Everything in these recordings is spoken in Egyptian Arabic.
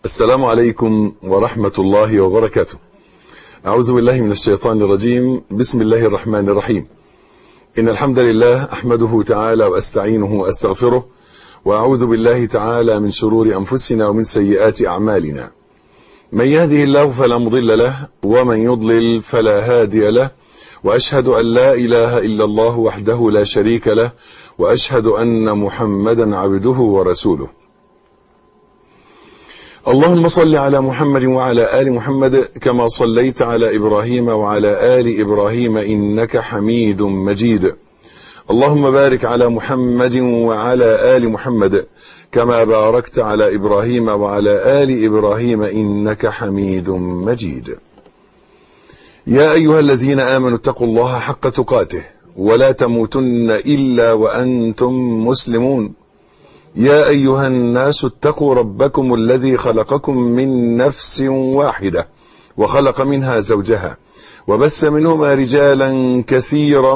السلام عليكم ورحمة الله وبركاته أعوذ بالله من الشيطان الرجيم بسم الله الرحمن الرحيم إن الحمد لله أحمده تعالى وأستعينه وأستغفره وأعوذ بالله تعالى من شرور أنفسنا ومن سيئات أعمالنا من يهده الله فلا مضل له ومن يضلل فلا هادي له وأشهد أن لا إله إلا الله وحده لا شريك له وأشهد أن محمدا عبده ورسوله اللهم صل على محمد وعلى آل محمد كما صليت على إبراهيم وعلى آل إبراهيم إنك حميد مجيد اللهم بارك على محمد وعلى آل محمد كما باركت على إبراهيم وعلى آل إبراهيم إنك حميد مجيد يا أيها الذين آمنوا اتقوا الله حق تقاته ولا تموتن إلا وأنتم مسلمون يا أيها الناس اتقوا ربكم الذي خلقكم من نفس واحدة وخلق منها زوجها وبث منهما رجالا كثيرا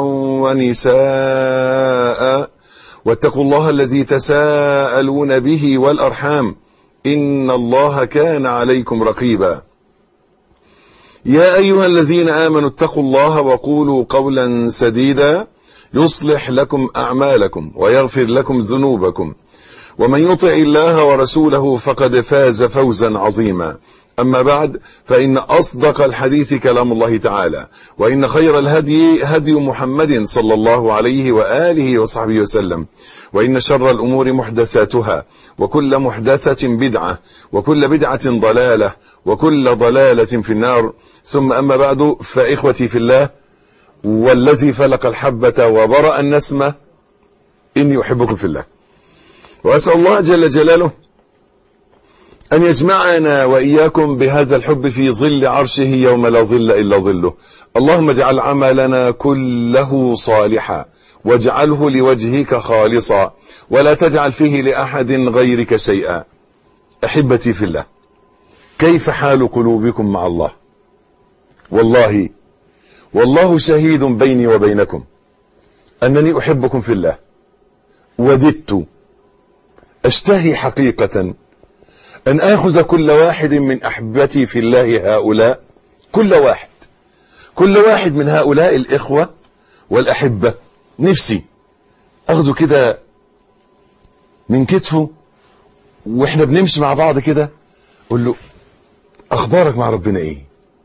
ونساء واتقوا الله الذي تساءلون به والأرحام إن الله كان عليكم رقيبا يا أيها الذين آمنوا اتقوا الله وقولوا قولا سديدا يصلح لكم أعمالكم ويغفر لكم ذنوبكم ومن يطع الله ورسوله فقد فاز فوزا عظيما أما بعد فإن أصدق الحديث كلام الله تعالى وإن خير الهدي هدي محمد صلى الله عليه وآله وصحبه وسلم وإن شر الأمور محدثاتها وكل محدثة بدعة وكل بدعة ضلالة وكل ضلالة في النار ثم أما بعد فإخوتي في الله والذي فلق الحبة وبرأ النسمة إني أحبكم في الله وأسأل الله جل جلاله أن يجمعنا وإياكم بهذا الحب في ظل عرشه يوم لا ظل إلا ظله اللهم اجعل عملنا كله صالحا واجعله لوجهك خالصا ولا تجعل فيه لأحد غيرك شيئا أحبتي في الله كيف حال قلوبكم مع الله والله والله شهيد بيني وبينكم أنني أحبكم في الله وددت أشتهي حقيقة أن آخذ كل واحد من أحبتي في الله هؤلاء كل واحد كل واحد من هؤلاء الإخوة والأحبة نفسي أخده كده من كتفه وإحنا بنمشي مع بعض كده قول له أخبارك مع ربنا إيه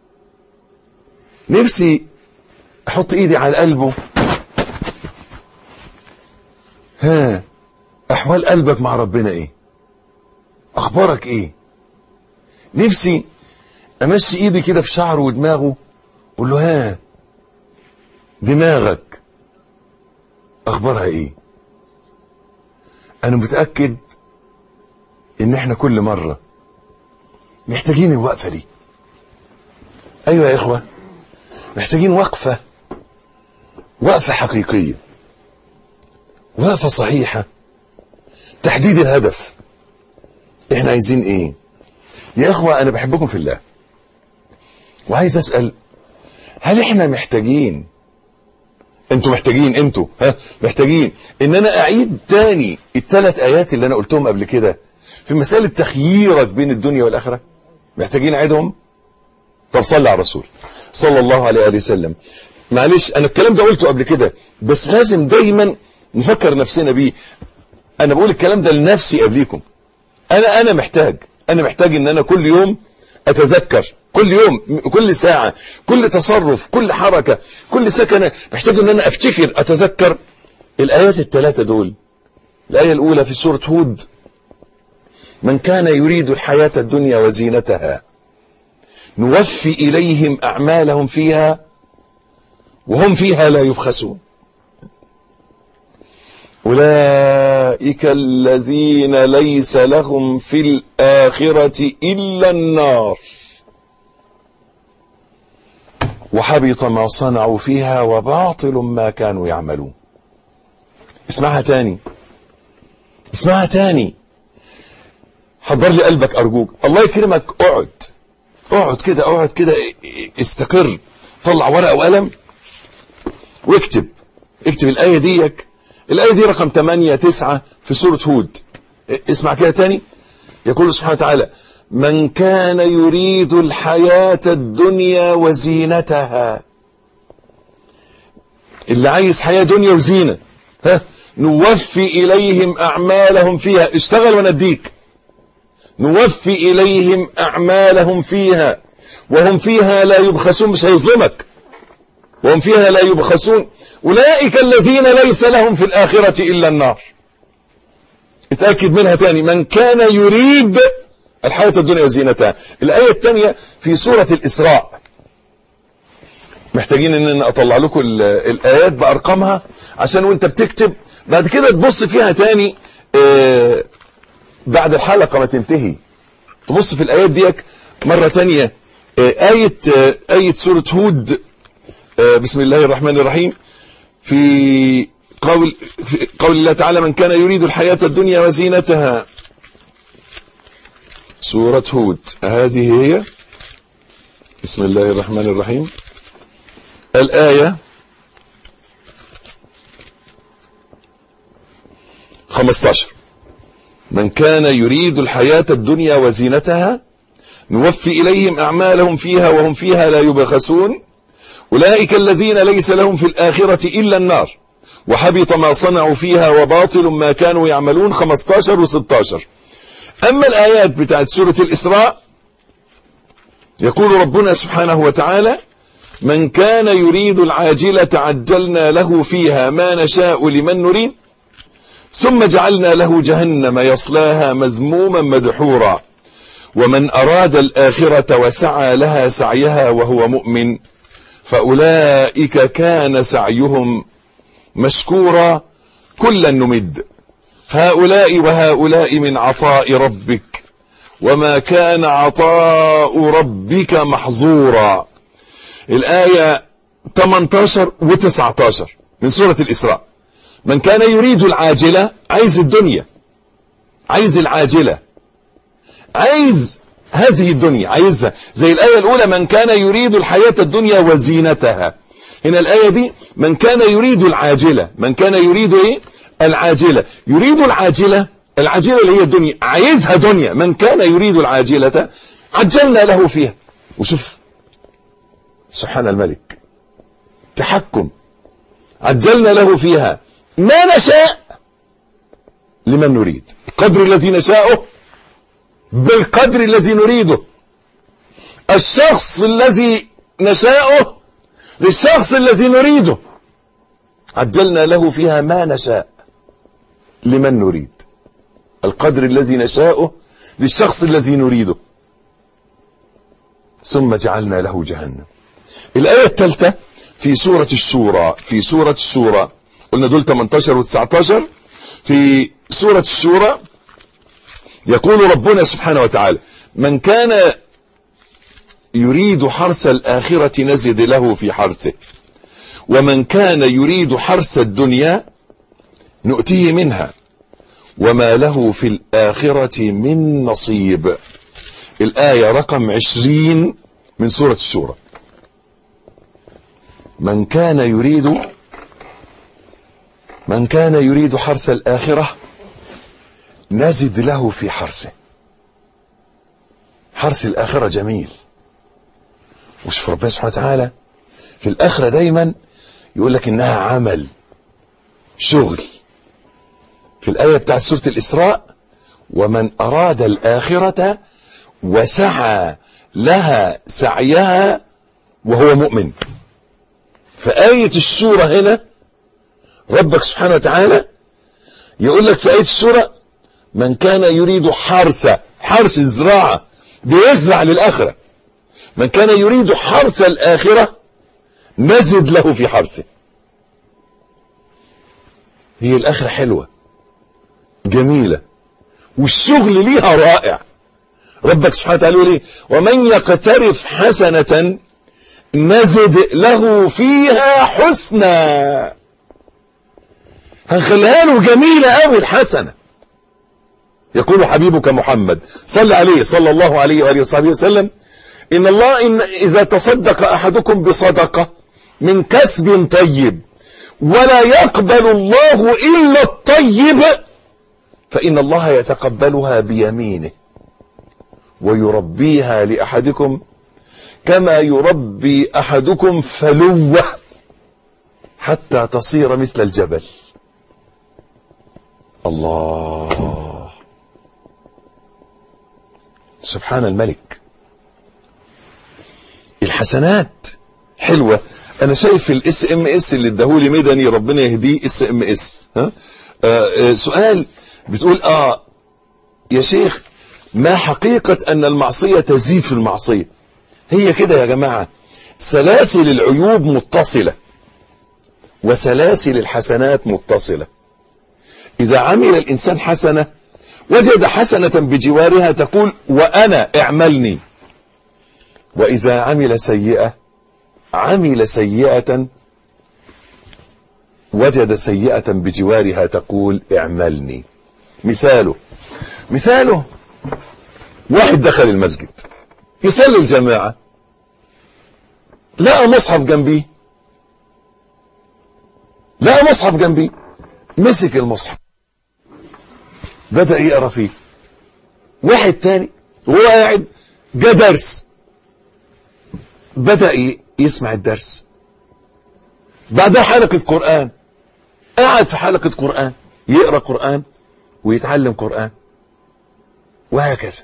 نفسي أحط إيدي على قلبه ها أحوال قلبك مع ربنا إيه أخبارك إيه نفسي أمشي إيدي كده في شعره ودماغه قول له ها دماغك أخبارها إيه أنا متأكد إن إحنا كل مرة محتاجين الوقفة دي أيوة يا إخوة محتاجين وقفة وقفة حقيقية وقفة صحيحة تحديد الهدف احنا عايزين ايه يا اخوة انا بحبكم في الله وعايز اسأل هل احنا محتاجين انتوا محتاجين انتوا ها محتاجين ان انا اعيد تاني الثلاث ايات اللي انا قلتهم قبل كده في مسألة تخييرك بين الدنيا والاخرة محتاجين اعيدهم طب صلي على الرسول صلى الله عليه وآله وسلم معلش انا الكلام ده قلته قبل كده بس لازم دايما نفكر نفسنا بيه انا بقول الكلام ده لنفسي قبليكم انا انا محتاج انا محتاج ان انا كل يوم اتذكر كل يوم كل ساعة كل تصرف كل حركة كل سكنة محتاج ان انا افتكر اتذكر الايات الثلاثة دول الاية الاولى في سورة هود من كان يريد الحياة الدنيا وزينتها نوفي اليهم اعمالهم فيها وهم فيها لا يبخسون أولئك الذين ليس لهم في الآخرة إلا النار وحبط ما صنعوا فيها وباطل ما كانوا يعملون اسمعها تاني اسمعها تاني حضر لي قلبك أرجوك الله يكرمك اقعد اقعد كده اقعد كده استقر طلع ورقة وقلم واكتب اكتب الآية ديك الآية دي رقم 8 9 في سورة هود اسمع كده تاني يقول سبحانه وتعالى من كان يريد الحياة الدنيا وزينتها اللي عايز حياة دنيا وزينة ها نوفي إليهم أعمالهم فيها اشتغل ونديك نوفي إليهم أعمالهم فيها وهم فيها لا يبخسون مش هيظلمك وهم فيها لا يبخسون أولئك الذين ليس لهم في الآخرة إلا النار اتأكد منها تاني من كان يريد الحياة الدنيا وزينتها الآية الثانية في سورة الإسراء محتاجين ان انا اطلع لكم الآيات بأرقامها عشان وانت بتكتب بعد كده تبص فيها تاني آه بعد الحلقة ما تنتهي تبص في الآيات ديك مرة تانية آه آية, آه آية سورة هود بسم الله الرحمن الرحيم في قول, في قول الله تعالى من كان يريد الحياة الدنيا وزينتها سورة هود هذه هي بسم الله الرحمن الرحيم الآية 15 من كان يريد الحياة الدنيا وزينتها نوفي إليهم أعمالهم فيها وهم فيها لا يبخسون أولئك الذين ليس لهم في الآخرة إلا النار وحبط ما صنعوا فيها وباطل ما كانوا يعملون 15 و 16 أما الآيات بتاعت سورة الإسراء يقول ربنا سبحانه وتعالى من كان يريد العاجلة عجلنا له فيها ما نشاء لمن نريد ثم جعلنا له جهنم يصلاها مذموما مدحورا ومن أراد الآخرة وسعى لها سعيها وهو مؤمن فأولئك كان سعيهم مشكورا كلا نمد هؤلاء وهؤلاء من عطاء ربك وما كان عطاء ربك محظورا الآية 18 و 19 من سورة الإسراء من كان يريد العاجلة عايز الدنيا عايز العاجلة عايز هذه الدنيا عايزها زي الآية الأولى من كان يريد الحياة الدنيا وزينتها هنا الآية دي من كان يريد العاجلة من كان يريد إيه العاجلة يريد العاجلة العاجلة اللي هي الدنيا عايزها دنيا من كان يريد العاجلة عجلنا له فيها وشوف سبحان الملك تحكم عجلنا له فيها ما نشاء لمن نريد القدر الذي نشاءه بالقدر الذي نريده الشخص الذي نشاءه للشخص الذي نريده عجلنا له فيها ما نشاء لمن نريد القدر الذي نشاءه للشخص الذي نريده ثم جعلنا له جهنم الآية الثالثة في سورة الشورى في سورة الشورى قلنا دول 18 و 19 في سورة الشورى يقول ربنا سبحانه وتعالى من كان يريد حرث الآخرة نزد له في حرثه ومن كان يريد حرث الدنيا نؤتيه منها وما له في الآخرة من نصيب الآية رقم عشرين من سورة الشورى من كان يريد من كان يريد حرث الآخرة نزد له في حرثه حرث الآخرة جميل وشوف ربنا سبحانه وتعالى في الآخرة دايما يقول لك إنها عمل شغل في الآية بتاعت سورة الإسراء ومن أراد الآخرة وسعى لها سعيها وهو مؤمن فآية السورة هنا ربك سبحانه وتعالى يقول لك في آية السورة من كان يريد حرث حرث الزراعة بيزرع للآخرة من كان يريد حرث الآخرة نزد له في حرثه هي الآخرة حلوة جميلة والشغل ليها رائع ربك سبحانه وتعالى يقول ايه ومن يقترف حسنة نزد له فيها حسنا هنخليها له جميلة قوي الحسنة يقول حبيبك محمد صلى عليه صلى الله عليه وآله وصحبه وسلم إن الله إن إذا تصدق أحدكم بصدقة من كسب طيب ولا يقبل الله إلا الطيب فإن الله يتقبلها بيمينه ويربيها لأحدكم كما يربي أحدكم فلوة حتى تصير مثل الجبل الله سبحان الملك الحسنات حلوة انا شايف الاس ام اس اللي اداهولي مدني ربنا يهديه اس ام اس ها آه آه سؤال بتقول اه يا شيخ ما حقيقة ان المعصية تزيد في المعصية هي كده يا جماعة سلاسل العيوب متصلة وسلاسل الحسنات متصلة إذا عمل الإنسان حسنة وجد حسنة بجوارها تقول وأنا اعملني وإذا عمل سيئة عمل سيئة وجد سيئة بجوارها تقول اعملني مثاله مثاله واحد دخل المسجد يصلي الجماعة لقى مصحف جنبيه لقى مصحف جنبيه مسك المصحف بدأ يقرا فيه واحد تاني وهو قاعد جه درس بدأ يسمع الدرس بعدها حلقة قرآن قاعد في حلقة قرآن يقرأ قرآن ويتعلم قرآن وهكذا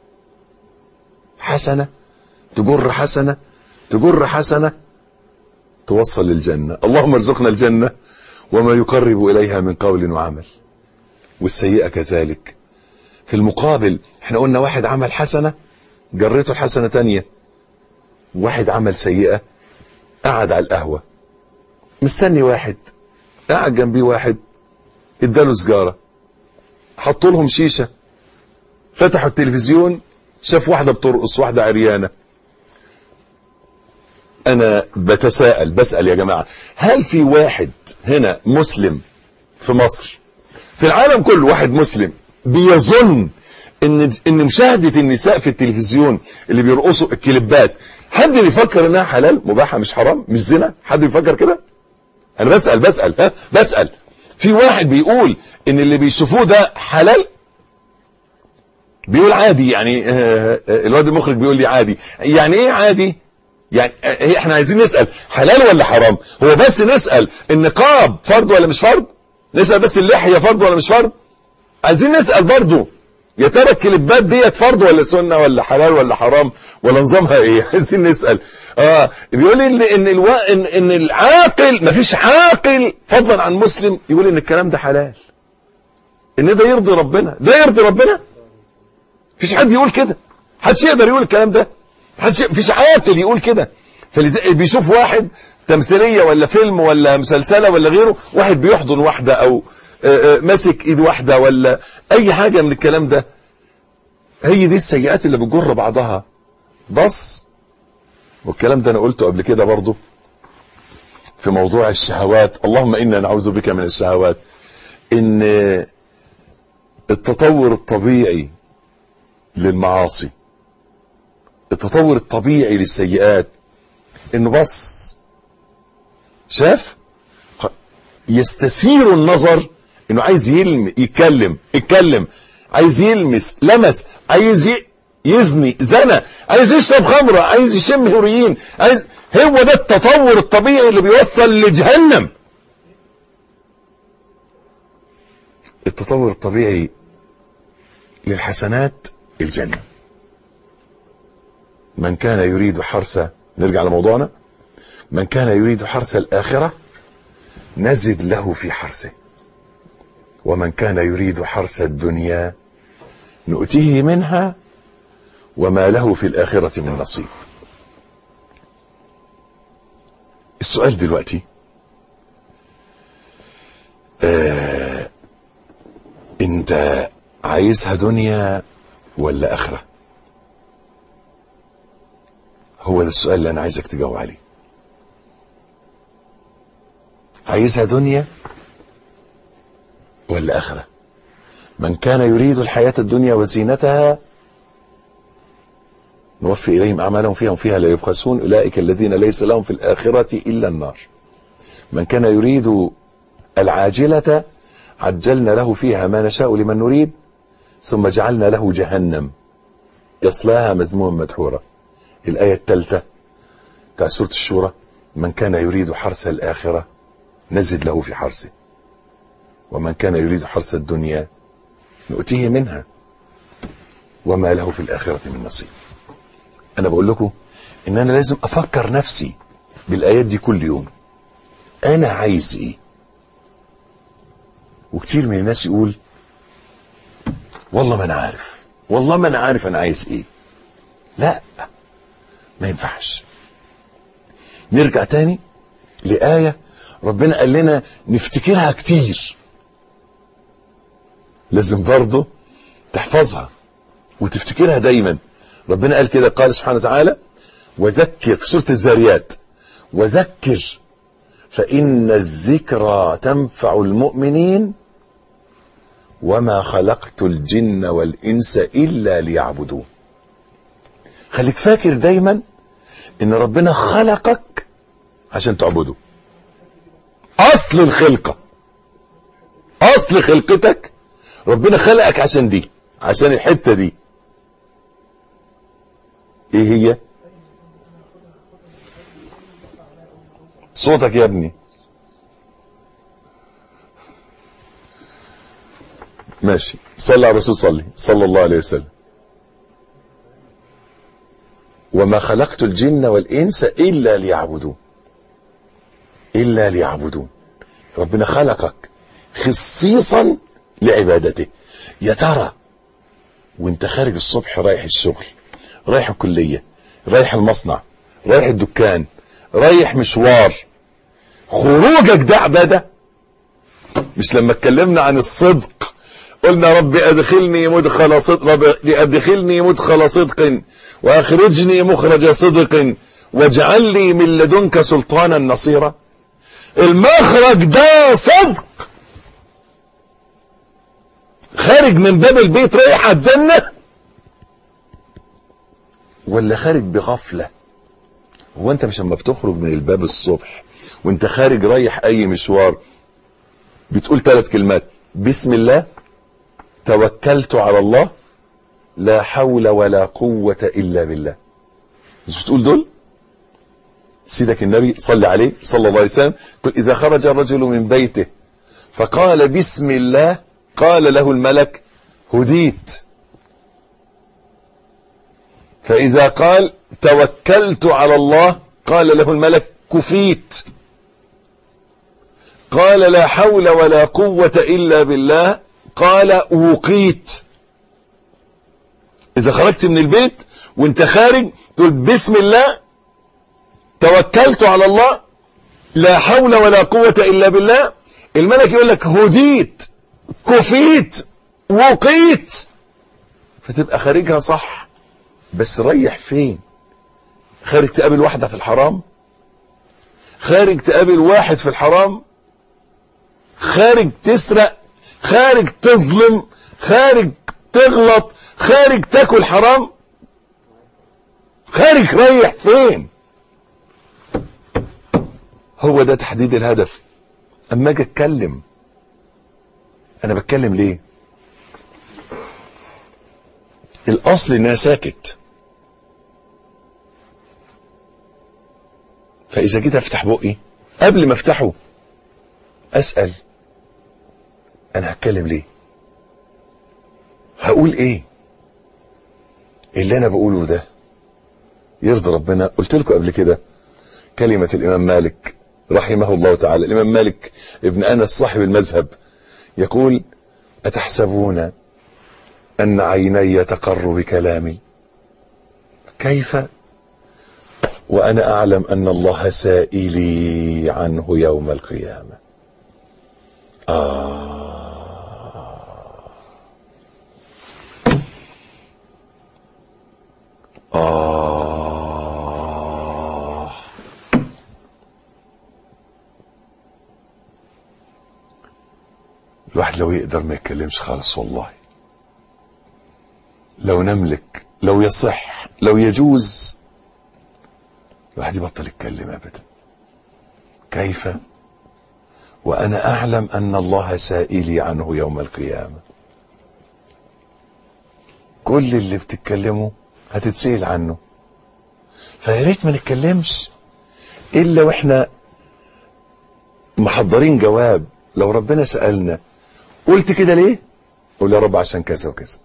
حسنة تجر حسنة تجر حسنة توصل للجنة اللهم ارزقنا الجنة وما يقرب إليها من قول وعمل والسيئة كذلك في المقابل احنا قلنا واحد عمل حسنة جريته الحسنة تانية واحد عمل سيئة قعد على القهوة مستني واحد قعد جنبيه واحد اداله سجارة حطوا لهم شيشة فتحوا التلفزيون شاف واحدة بترقص واحدة عريانة انا بتساءل بسأل يا جماعة هل في واحد هنا مسلم في مصر في العالم كله واحد مسلم بيظن ان ان مشاهدة النساء في التلفزيون اللي بيرقصوا الكليبات حد بيفكر انها حلال مباحة مش حرام مش زنا حد بيفكر كده انا بسأل بسأل ها بسأل في واحد بيقول ان اللي بيشوفوه ده حلال بيقول عادي يعني آه الواد المخرج بيقول لي عادي يعني ايه عادي يعني آه احنا عايزين نسأل حلال ولا حرام هو بس نسأل النقاب فرض ولا مش فرض نسأل بس اللحية فرض ولا مش فرض عايزين نسأل برضو يا ترى الكليبات ديت فرض ولا سنة ولا حلال ولا حرام ولا نظامها ايه عايزين نسأل اه بيقول ان ان الوا... ان, إن العاقل مفيش عاقل فضلا عن مسلم يقول ان الكلام ده حلال ان ده يرضي ربنا ده يرضي ربنا مفيش حد يقول كده محدش يقدر يقول الكلام ده محدش مفيش عاقل يقول كده فلذلك بيشوف واحد تمثيليه ولا فيلم ولا مسلسله ولا غيره واحد بيحضن واحده او ماسك ايد واحده ولا اي حاجه من الكلام ده هي دي السيئات اللي بتجر بعضها بص والكلام ده انا قلته قبل كده برضه في موضوع الشهوات اللهم انا نعوذ بك من الشهوات ان التطور الطبيعي للمعاصي التطور الطبيعي للسيئات انه بص شاف يستثير النظر انه عايز يلم يتكلم يتكلم عايز يلمس لمس عايز يزني زنى عايز يشرب خمره عايز يشم هيروين عايز هو ده التطور الطبيعي اللي بيوصل لجهنم التطور الطبيعي للحسنات الجنة من كان يريد حرث نرجع لموضوعنا من كان يريد حرث الآخرة نزد له في حرثه ومن كان يريد حرث الدنيا نؤتيه منها وما له في الآخرة من نصيب السؤال دلوقتي آه انت عايزها دنيا ولا اخره هو ده السؤال اللي انا عايزك تجاوب عليه عايزها دنيا ولا اخره من كان يريد الحياه الدنيا وزينتها نوفي اليهم اعمالهم فيها وفيها لا يبخسون اولئك الذين ليس لهم في الاخره الا النار من كان يريد العاجله عجلنا له فيها ما نشاء لمن نريد ثم جعلنا له جهنم يصلاها مذموما مدحورا الآية الثالثة بتاع سورة الشورى من كان يريد حرث الآخرة نزد له في حرثه ومن كان يريد حرث الدنيا نؤتيه منها وما له في الآخرة من نصيب أنا بقول لكم إن أنا لازم أفكر نفسي بالآيات دي كل يوم أنا عايز إيه وكتير من الناس يقول والله ما أنا عارف والله ما أنا عارف أنا عايز إيه لا ما ينفعش نرجع تاني لآية ربنا قال لنا نفتكرها كتير لازم برضه تحفظها وتفتكرها دايما ربنا قال كده قال سبحانه وتعالى وذكر في سورة الذاريات وذكر فإن الذكرى تنفع المؤمنين وما خلقت الجن والإنس إلا ليعبدون خليك فاكر دايما إن ربنا خلقك عشان تعبده أصل الخلقة أصل خلقتك ربنا خلقك عشان دي عشان الحتة دي ايه هي صوتك يا ابني ماشي صلى على الرسول صلي صلى الله عليه وسلم وما خلقت الجن والإنس إلا ليعبدون إلا ليعبدون ربنا خلقك خصيصا لعبادته يا ترى وانت خارج الصبح رايح الشغل رايح الكلية رايح المصنع رايح الدكان رايح مشوار خروجك ده عبادة مش لما اتكلمنا عن الصدق قلنا رب ادخلني مدخل صدق رب ادخلني مدخل صدق واخرجني مخرج صدق واجعل لي من لدنك سلطانا نصيرا المخرج ده صدق خارج من باب البيت رايح على الجنة ولا خارج بغفلة هو انت مش لما بتخرج من الباب الصبح وانت خارج رايح اي مشوار بتقول ثلاث كلمات بسم الله توكلت على الله لا حول ولا قوة الا بالله مش بتقول دول سيدك النبي صلى عليه صلى الله عليه وسلم قل اذا خرج الرجل من بيته فقال بسم الله قال له الملك هديت فإذا قال توكلت على الله قال له الملك كفيت قال لا حول ولا قوة إلا بالله قال وقيت إذا خرجت من البيت وانت خارج تقول بسم الله توكلت على الله لا حول ولا قوة إلا بالله الملك يقول لك هديت كفيت وقيت فتبقى خارجها صح بس ريح فين خارج تقابل واحدة في الحرام خارج تقابل واحد في الحرام خارج تسرق خارج تظلم خارج تغلط خارج تاكل حرام خارج ريح فين هو ده تحديد الهدف اما اجي اتكلم انا بتكلم ليه الاصل ان انا ساكت فاذا جيت افتح بقي قبل ما افتحه اسال انا هتكلم ليه هقول ايه اللي انا بقوله ده يرضي ربنا قلت لكم قبل كده كلمة الامام مالك رحمه الله تعالى الامام مالك ابن انس صاحب المذهب يقول اتحسبون ان عيني تقر بكلامي كيف وانا اعلم ان الله سائلي عنه يوم القيامه آه آه الواحد لو يقدر ما يتكلمش خالص والله لو نملك لو يصح لو يجوز الواحد يبطل يتكلم ابدا كيف وانا اعلم ان الله سائلي عنه يوم القيامه كل اللي بتتكلمه هتتسأل عنه فيا ريت ما نتكلمش الا واحنا محضرين جواب لو ربنا سألنا قلت كده ليه قول يا رب عشان كذا وكذا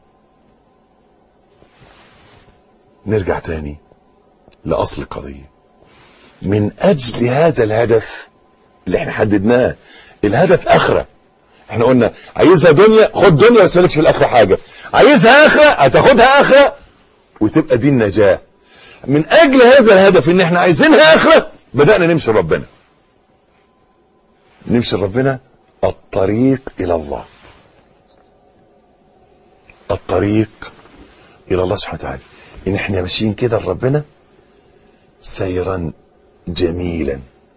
نرجع تاني لأصل القضية من أجل هذا الهدف اللي احنا حددناه الهدف آخرة احنا قلنا عايزها دنيا خد دنيا بس مالكش في الآخرة حاجة عايزها آخرة هتاخدها آخرة وتبقى دي النجاة من أجل هذا الهدف ان احنا عايزينها آخرة بدأنا نمشي ربنا نمشي ربنا الطريق إلى الله الطريق إلى الله سبحانه وتعالى إن إحنا ماشيين كده لربنا سيرا جميلا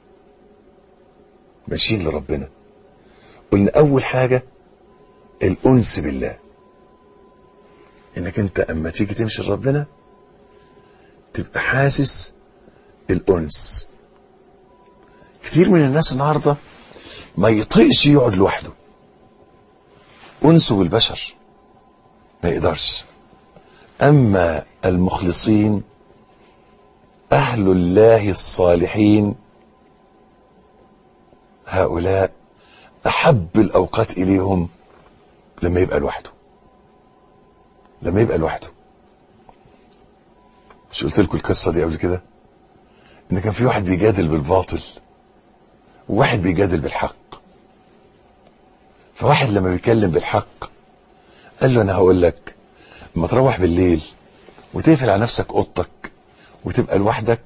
ماشيين لربنا قلنا أول حاجة الأنس بالله إنك أنت أما تيجي تمشي لربنا تبقى حاسس الأنس كتير من الناس النهارده ما يطيقش يقعد لوحده أنسه بالبشر ما يقدرش أما المخلصين أهل الله الصالحين هؤلاء أحب الأوقات إليهم لما يبقى لوحده لما يبقى لوحده مش قلت لكم القصة دي قبل كده إن كان في واحد بيجادل بالباطل وواحد بيجادل بالحق فواحد لما بيتكلم بالحق قال له انا هقول لك لما تروح بالليل وتقفل على نفسك اوضتك وتبقى لوحدك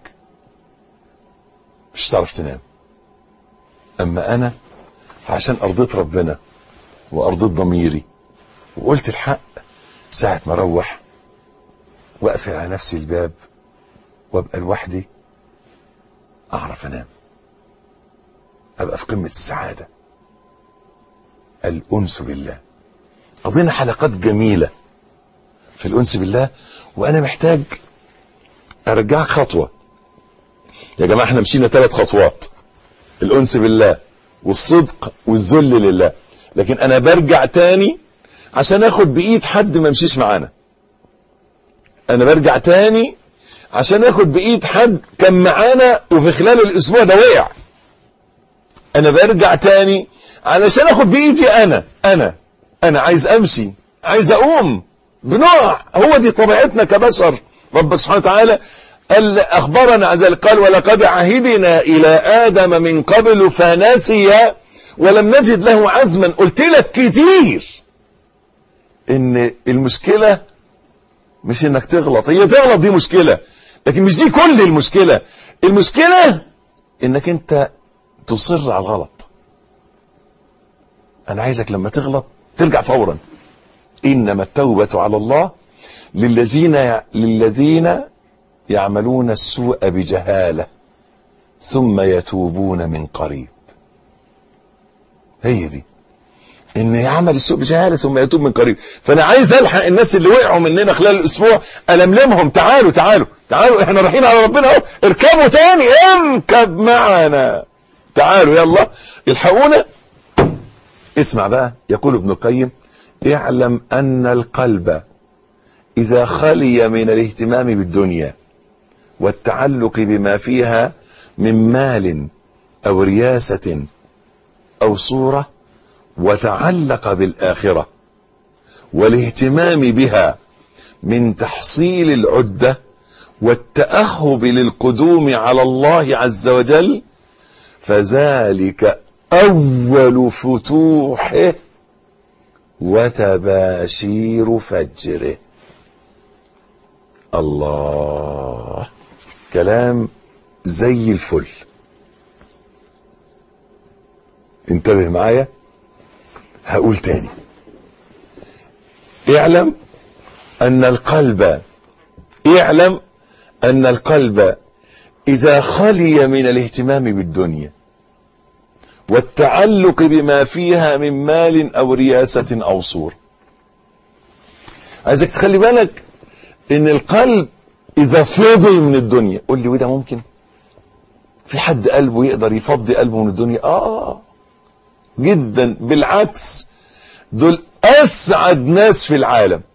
مش هتعرف تنام اما انا عشان ارضيت ربنا وارضيت ضميري وقلت الحق ساعة ما اروح واقفل على نفسي الباب وابقى لوحدي اعرف انام ابقى في قمة السعادة الانس بالله قضينا حلقات جميلة في الانس بالله وانا محتاج ارجعك خطوة يا جماعة احنا مشينا ثلاث خطوات الانس بالله والصدق والذل لله لكن انا برجع تاني عشان اخد بايد حد ما مشيش معانا انا برجع تاني عشان اخد بايد حد كان معانا وفي خلال الاسبوع ده وقع انا برجع تاني علشان اخد بايدي انا انا انا عايز امشي عايز اقوم بنوع هو دي طبيعتنا كبشر ربك سبحانه وتعالى قال اخبرنا عن ذلك قال ولقد عهدنا الى ادم من قبل فنسي ولم نجد له عزما قلت لك كتير ان المشكله مش انك تغلط هي تغلط دي مشكله لكن مش دي كل المشكله المشكله انك انت تصر على الغلط انا عايزك لما تغلط ترجع فورا انما التوبه على الله للذين للذين يعملون السوء بجهاله ثم يتوبون من قريب هي دي ان يعمل السوء بجهاله ثم يتوب من قريب فانا عايز الحق الناس اللي وقعوا مننا خلال الاسبوع الملمهم تعالوا تعالوا تعالوا احنا رايحين على ربنا اهو اركبوا تاني اركب معنا تعالوا يلا الحقونا اسمع بقى يقول ابن القيم اعلم ان القلب اذا خلي من الاهتمام بالدنيا والتعلق بما فيها من مال او رياسه او صوره وتعلق بالاخره والاهتمام بها من تحصيل العده والتاهب للقدوم على الله عز وجل فذلك اول فتوحه وتباشير فجره الله كلام زي الفل انتبه معايا هقول تاني اعلم ان القلب اعلم ان القلب اذا خلي من الاهتمام بالدنيا والتعلق بما فيها من مال او رياسة او صورة عايزك تخلي بالك ان القلب اذا فضي من الدنيا قول لي وده ممكن في حد قلبه يقدر يفضي قلبه من الدنيا اه جدا بالعكس دول اسعد ناس في العالم